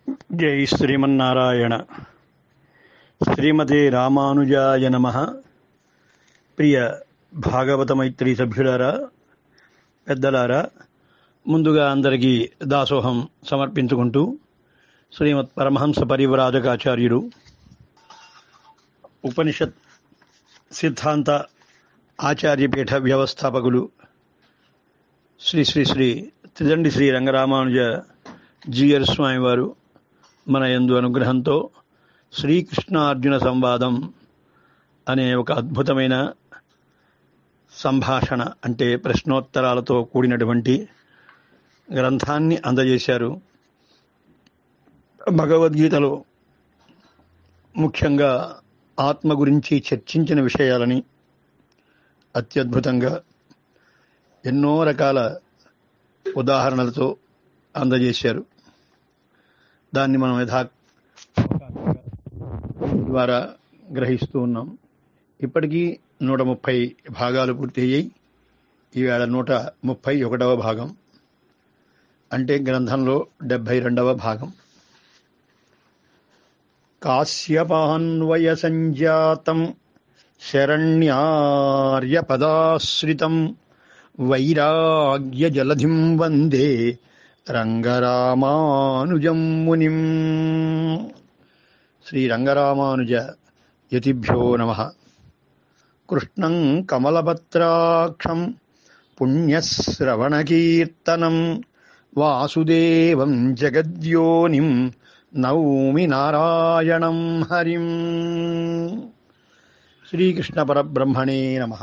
జై శ్రీమన్నారాయణ శ్రీమతే రామానుజాయ నమ ప్రియ భాగవత మైత్రి సభ్యులారా పెద్దలారా ముందుగా అందరికీ దాసోహం సమర్పించుకుంటూ శ్రీమత్ పరమహంస పరివ్రాజకాచార్యుడు ఉపనిషత్ సిద్ధాంత ఆచార్యపీఠ వ్యవస్థాపకులు శ్రీ శ్రీ శ్రీ త్రిదండి శ్రీ రంగరామానుజ జీయర్ స్వామి వారు మన యందు అనుగ్రహంతో శ్రీకృష్ణార్జున సంవాదం అనే ఒక అద్భుతమైన సంభాషణ అంటే ప్రశ్నోత్తరాలతో కూడినటువంటి గ్రంథాన్ని అందజేశారు భగవద్గీతలో ముఖ్యంగా ఆత్మ గురించి చర్చించిన విషయాలని అత్యద్భుతంగా ఎన్నో రకాల ఉదాహరణలతో అందజేశారు దాన్ని మనం యథా ద్వారా గ్రహిస్తూ ఉన్నాం ఇప్పటికీ నూట ముప్పై భాగాలు పూర్తి అయ్యాయి ఈవేళ నూట ముప్పై ఒకటవ భాగం అంటే గ్రంథంలో డెబ్భై రెండవ భాగం కాశ్యపాన్వయ సంజాతం శరణ్యార్యపదాశ్రితం వైరాగ్యజలధిం వందే రంగరామానుజం మునిం శ్రీరంగరామానుజ యతిభ్యో నమ కృష్ణం కమలపత్రాక్షం పుణ్యశ్రవణకీర్తనం వాసుదేవం జగద్యోనిం నౌమి నారాయణం హరిం శ్రీకృష్ణ పరబ్రహ్మణే నమ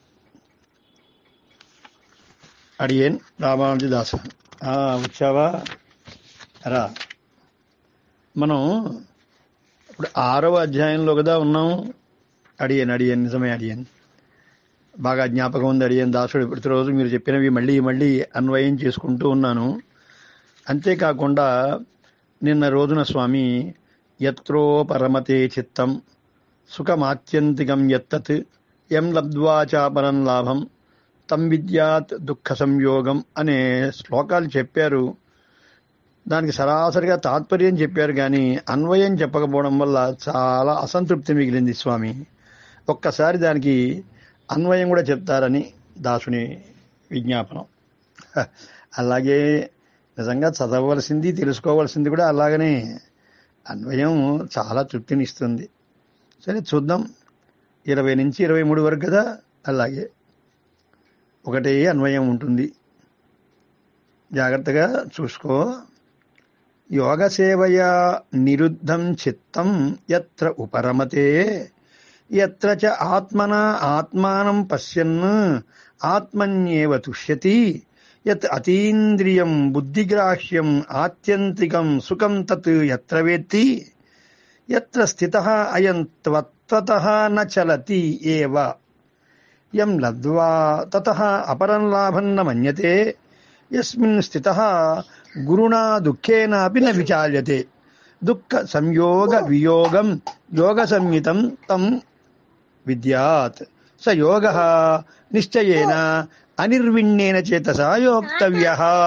అడియన్ రామానుజదాస వచ్చావా రా మనం ఇప్పుడు ఆరవ అధ్యాయంలో కదా ఉన్నాం అడియన్ అడియన్ నిజమే అడియన్ బాగా జ్ఞాపకం ఉంది అడియన్ దాసుడు ప్రతిరోజు మీరు చెప్పినవి మళ్ళీ మళ్ళీ అన్వయం చేసుకుంటూ ఉన్నాను అంతేకాకుండా నిన్న రోజున స్వామి ఎత్రో పరమతే చిత్తం సుఖమాత్యంతికం ఎత్తత్ ఎం లబ్ధ్వాచాపరం లాభం తం విద్యాత్ దుఃఖ సంయోగం అనే శ్లోకాలు చెప్పారు దానికి సరాసరిగా తాత్పర్యం చెప్పారు కానీ అన్వయం చెప్పకపోవడం వల్ల చాలా అసంతృప్తి మిగిలింది స్వామి ఒక్కసారి దానికి అన్వయం కూడా చెప్తారని దాసుని విజ్ఞాపనం అలాగే నిజంగా చదవవలసింది తెలుసుకోవలసింది కూడా అలాగనే అన్వయం చాలా తృప్తినిస్తుంది సరే చూద్దాం ఇరవై నుంచి ఇరవై మూడు వరకు కదా అలాగే ఒకటే అన్వయం ఉంటుంది జాగ్రత్తగా చూసుకో యోగ సేవయా నిరుద్ధం చిత్తం ఎత్ర ఉపరమతే ఎత్ర చ ఆత్మన ఆత్మానం పశ్యన్ ఆత్మన్యేవ తుష్యతి యత్ అతీంద్రియం బుద్ధిగ్రాహ్యం ఆత్యంతికం సుఖం తత్ ఎత్ర వేత్తి ఎత్ర స్థిత అయం త్వత్వత న చలతి ఏవ యం లబ్ధ్వా తత అపరం లాభం న మన్యతే యస్మిన్ స్థిత గురుణా దుఃఖేనాపి న విచాల్యతే దుఃఖ సంయోగ వియోగం యోగ సంహితం తం విద్యాత్ స యోగ నిశ్చయేన అనిర్విణ్యేన చేతసా యోక్తవ్య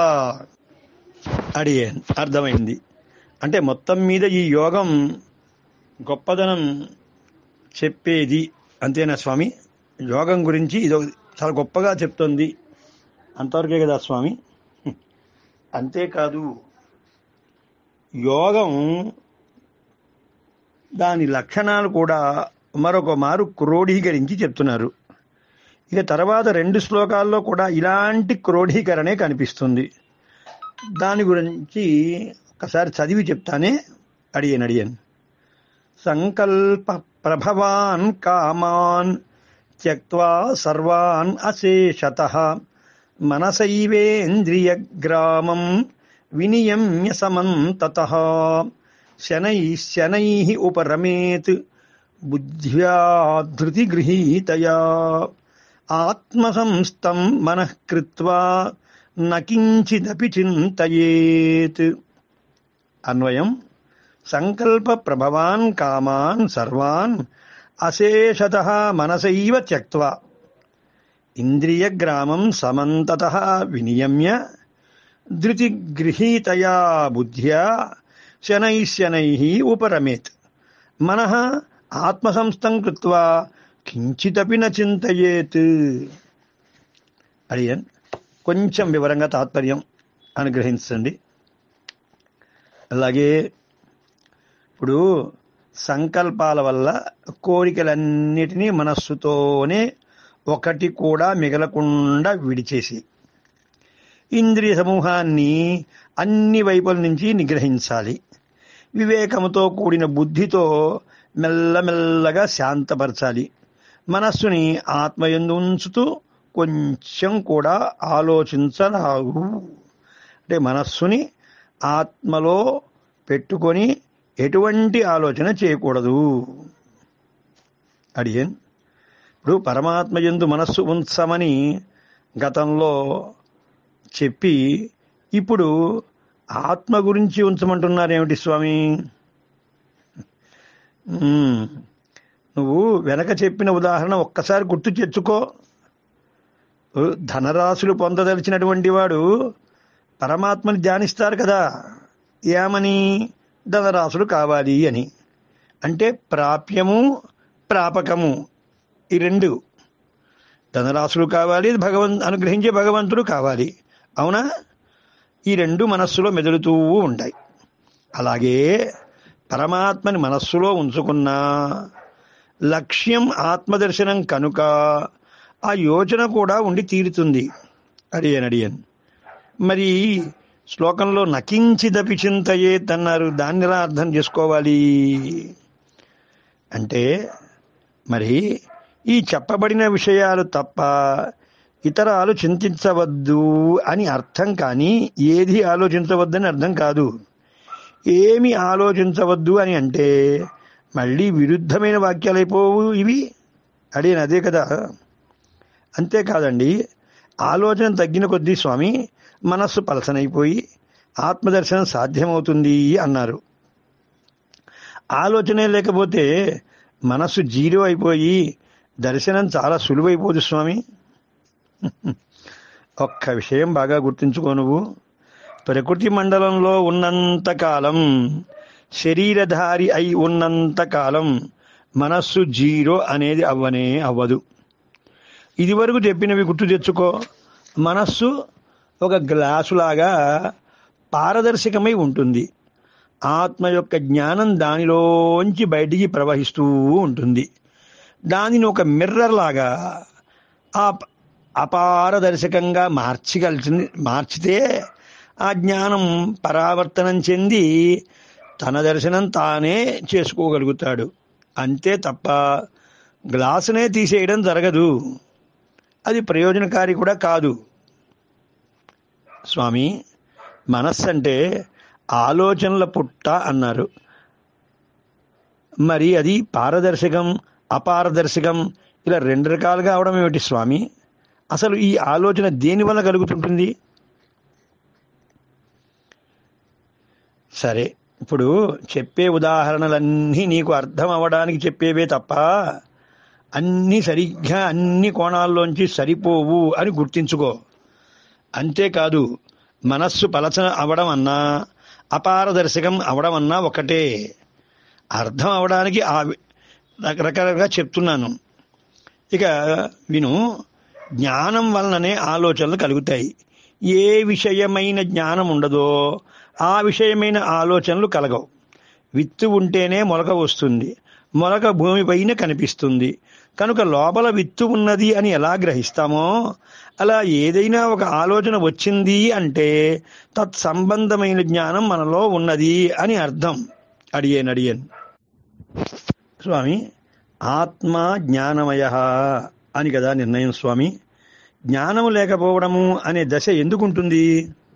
అడిగే అర్థమైంది అంటే మొత్తం మీద ఈ యోగం గొప్పదనం చెప్పేది అంతేనా స్వామి యోగం గురించి ఇది చాలా గొప్పగా చెప్తుంది అంతవరకే కదా స్వామి అంతేకాదు యోగం దాని లక్షణాలు కూడా మరొక మారు క్రోడీకరించి చెప్తున్నారు ఇక తర్వాత రెండు శ్లోకాల్లో కూడా ఇలాంటి క్రోడీకరణే కనిపిస్తుంది దాని గురించి ఒకసారి చదివి చెప్తానే అడియన్ అడియన్ సంకల్ప ప్రభవాన్ కామాన్ త్యక్వా సర్వాన్ అశేషత మనసైవేంద్రియగ్రామం వినియమ్య సమంతత శనై శనై ఉపరమేత్ బుద్ధ్యా ధృతిగృహీతయా ఆత్మసంస్థం మనః కృత్వా నకించిదపి చింతయేత్ అన్వయం సంకల్ప ప్రభవాన్ కామాన్ సర్వాన్ అశేషత మనసైవ త్యక్వా ఇంద్రియగ్రామం సమంతత వినియమ్య ధృతిగృహీతయా బుద్ధ్యా శనై శనై ఉపరమేత్ మనః ఆత్మసంస్థం కృత్వా కించితపి న చింతయేత్ అడియన్ కొంచెం వివరంగా తాత్పర్యం అనుగ్రహించండి అలాగే ఇప్పుడు సంకల్పాల వల్ల కోరికలన్నిటినీ మనస్సుతోనే ఒకటి కూడా మిగలకుండా విడిచేసి ఇంద్రియ సమూహాన్ని అన్ని వైపుల నుంచి నిగ్రహించాలి వివేకముతో కూడిన బుద్ధితో మెల్లమెల్లగా శాంతపరచాలి మనస్సుని ఆత్మయందు ఉంచుతూ కొంచెం కూడా ఆలోచించరాదు అంటే మనస్సుని ఆత్మలో పెట్టుకొని ఎటువంటి ఆలోచన చేయకూడదు అడియన్ ఇప్పుడు పరమాత్మ ఎందు మనస్సు ఉంచమని గతంలో చెప్పి ఇప్పుడు ఆత్మ గురించి ఉంచమంటున్నారేమిటి స్వామి ఉమ్, నువ్వు వెనక చెప్పిన ఉదాహరణ ఒక్కసారి గుర్తు తెచ్చుకో ధనరాశులు పొందదలిచినటువంటి వాడు పరమాత్మని ధ్యానిస్తారు కదా ఏమని ధనరాశులు కావాలి అని అంటే ప్రాప్యము ప్రాపకము ఈ రెండు ధనరాశులు కావాలి భగవన్ అనుగ్రహించే భగవంతుడు కావాలి అవునా ఈ రెండు మనస్సులో మెదులుతూ ఉంటాయి అలాగే పరమాత్మని మనస్సులో ఉంచుకున్న లక్ష్యం ఆత్మదర్శనం కనుక ఆ యోచన కూడా ఉండి తీరుతుంది అడియన్ అడియన్ మరి శ్లోకంలో నకించిదపి చింతయేత్ అన్నారు దాన్ని ఎలా అర్థం చేసుకోవాలి అంటే మరి ఈ చెప్పబడిన విషయాలు తప్ప ఇతరాలు చింతించవద్దు అని అర్థం కానీ ఏది ఆలోచించవద్దని అర్థం కాదు ఏమి ఆలోచించవద్దు అని అంటే మళ్ళీ విరుద్ధమైన వాక్యాలైపోవు ఇవి అడిగిన అదే కదా అంతేకాదండి ఆలోచన తగ్గిన కొద్దీ స్వామి మనస్సు పలసనైపోయి ఆత్మదర్శనం సాధ్యమవుతుంది అన్నారు ఆలోచనే లేకపోతే మనస్సు జీరో అయిపోయి దర్శనం చాలా సులువైపోదు స్వామి ఒక్క విషయం బాగా గుర్తుంచుకో నువ్వు ప్రకృతి మండలంలో ఉన్నంత కాలం శరీరధారి అయి ఉన్నంత కాలం మనస్సు జీరో అనేది అవ్వనే అవ్వదు ఇదివరకు చెప్పినవి గుర్తు తెచ్చుకో మనస్సు ఒక గ్లాసులాగా పారదర్శకమై ఉంటుంది ఆత్మ యొక్క జ్ఞానం దానిలోంచి బయటికి ప్రవహిస్తూ ఉంటుంది దానిని ఒక మిర్రర్ లాగా ఆ అపారదర్శకంగా మార్చగలిసింది మార్చితే ఆ జ్ఞానం పరావర్తనం చెంది తన దర్శనం తానే చేసుకోగలుగుతాడు అంతే తప్ప గ్లాసునే తీసేయడం జరగదు అది ప్రయోజనకారి కూడా కాదు స్వామి మనస్సు అంటే ఆలోచనల పుట్ట అన్నారు మరి అది పారదర్శకం అపారదర్శకం ఇలా రెండు రకాలుగా అవడం ఏమిటి స్వామి అసలు ఈ ఆలోచన దేని వల్ల కలుగుతుంటుంది సరే ఇప్పుడు చెప్పే ఉదాహరణలన్నీ నీకు అర్థం అవ్వడానికి చెప్పేవే తప్ప అన్నీ సరిగ్గా అన్ని కోణాల్లోంచి సరిపోవు అని గుర్తించుకో అంతేకాదు మనస్సు పలచన అవడం అన్నా అపారదర్శకం అవడం అన్నా ఒకటే అర్థం అవడానికి ఆ రకరకాలుగా చెప్తున్నాను ఇక విను జ్ఞానం వలననే ఆలోచనలు కలుగుతాయి ఏ విషయమైన జ్ఞానం ఉండదో ఆ విషయమైన ఆలోచనలు కలగవు విత్తు ఉంటేనే మొలక వస్తుంది మొలక భూమిపైన కనిపిస్తుంది కనుక లోపల విత్తు ఉన్నది అని ఎలా గ్రహిస్తామో అలా ఏదైనా ఒక ఆలోచన వచ్చింది అంటే తత్సంబంధమైన జ్ఞానం మనలో ఉన్నది అని అర్థం అడియన్ అడియన్ స్వామి ఆత్మ జ్ఞానమయ అని కదా నిర్ణయం స్వామి జ్ఞానము లేకపోవడము అనే దశ ఎందుకుంటుంది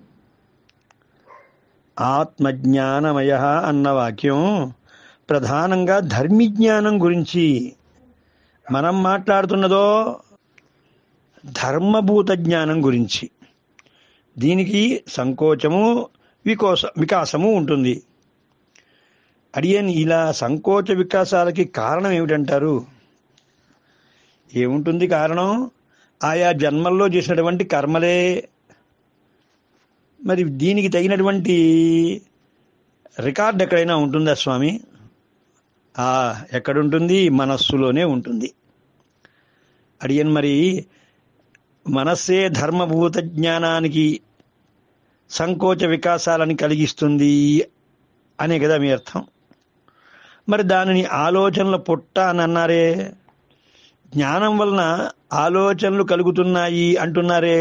ఆత్మజ్ఞానమయ అన్న వాక్యం ప్రధానంగా ధర్మిజ్ఞానం గురించి మనం మాట్లాడుతున్నదో ధర్మభూత జ్ఞానం గురించి దీనికి సంకోచము వికోస వికాసము ఉంటుంది అడియన్ ఇలా సంకోచ వికాసాలకి కారణం ఏమిటంటారు ఏముంటుంది కారణం ఆయా జన్మల్లో చేసినటువంటి కర్మలే మరి దీనికి తగినటువంటి రికార్డ్ ఎక్కడైనా ఉంటుందా స్వామి ఆ ఎక్కడుంటుంది మనస్సులోనే ఉంటుంది అడియన్ మరి మనస్సే ధర్మభూత జ్ఞానానికి సంకోచ వికాసాలని కలిగిస్తుంది అనే కదా మీ అర్థం మరి దానిని ఆలోచనల పుట్ట అని అన్నారే జ్ఞానం వలన ఆలోచనలు కలుగుతున్నాయి అంటున్నారే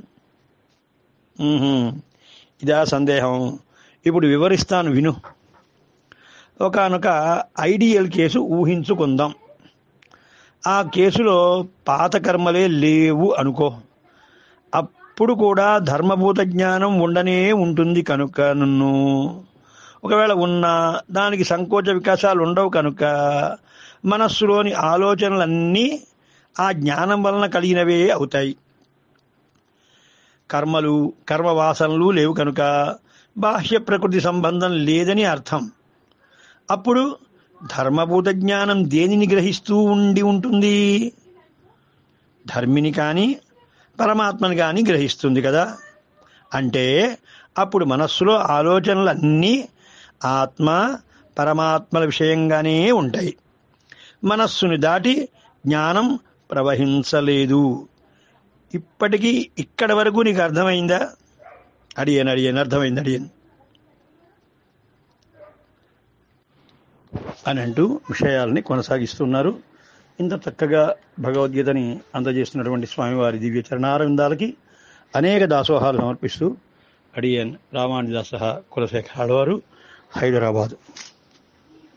ఉహుం. ఇదా సందేహం ఇప్పుడు వివరిస్తాను విను ఒకనొక ఐడియల్ కేసు ఊహించుకుందాం ఆ కేసులో పాత కర్మలే లేవు అనుకో అప్పుడు కూడా ధర్మభూత జ్ఞానం ఉండనే ఉంటుంది కనుక నన్ను ఒకవేళ ఉన్నా దానికి సంకోచ వికాసాలు ఉండవు కనుక మనస్సులోని ఆలోచనలన్నీ ఆ జ్ఞానం వలన కలిగినవే అవుతాయి కర్మలు కర్మవాసనలు లేవు కనుక బాహ్య ప్రకృతి సంబంధం లేదని అర్థం అప్పుడు ధర్మభూత జ్ఞానం దేనిని గ్రహిస్తూ ఉండి ఉంటుంది ధర్మిని కానీ పరమాత్మని కానీ గ్రహిస్తుంది కదా అంటే అప్పుడు మనస్సులో ఆలోచనలన్నీ ఆత్మ పరమాత్మల విషయంగానే ఉంటాయి మనస్సుని దాటి జ్ఞానం ప్రవహించలేదు ఇప్పటికీ ఇక్కడ వరకు నీకు అర్థమైందా అడిగాను అడిగాను అర్థమైంది అడిగాను అని అంటూ విషయాల్ని కొనసాగిస్తున్నారు ఇంత చక్కగా భగవద్గీతని అందజేస్తున్నటువంటి స్వామివారి దివ్య చరణారవిందాలకి అనేక దాసోహాలు సమర్పిస్తూ అడియన్ రామానుదాస కులశేఖర్ ఆడవారు హైదరాబాద్